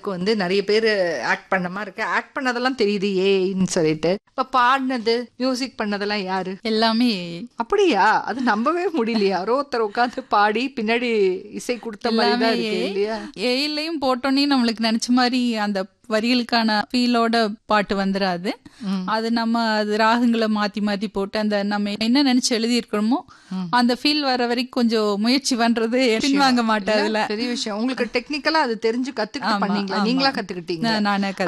பாட்டுக்கு வந்து நிறைய பேர் ஆக்ட் பண்ண மாதிரி இருக்கு ஆக்ட் பண்ணதெல்லாம் தெரியுது ஏன்னு சொல்லிட்டு இப்ப பாடினது மியூசிக் பண்ணதெல்லாம் யாரு எல்லாமே அப்படியா அது நம்பவே முடியலையா யாரோ ஒருத்தர் உட்காந்து பாடி பின்னாடி இசை கொடுத்த மாதிரி தான் இருக்கு இல்லையா ஏஐலையும் போட்டோன்னே நம்மளுக்கு நினைச்ச மாதிரி அந்த வரிகளுக்கான ஃபீலோட பாட்டு வந்துடாது அது நம்ம அது ராகங்களை மாத்தி மாத்தி போட்டு அந்த நம்ம என்ன நினைச்சு எழுதி இருக்கணுமோ அந்த ஃபீல் வர வரைக்கும் கொஞ்சம் முயற்சி பண்றது பின்வாங்க மாட்டேன் அதுல பெரிய விஷயம் உங்களுக்கு டெக்னிக்கலா அது தெரிஞ்சு கத்துக்கிட்டு ஆமா, பண்ணீங்களா ஆமா. நீங்களா கத்துக்கிட்டீங்க நான் நானே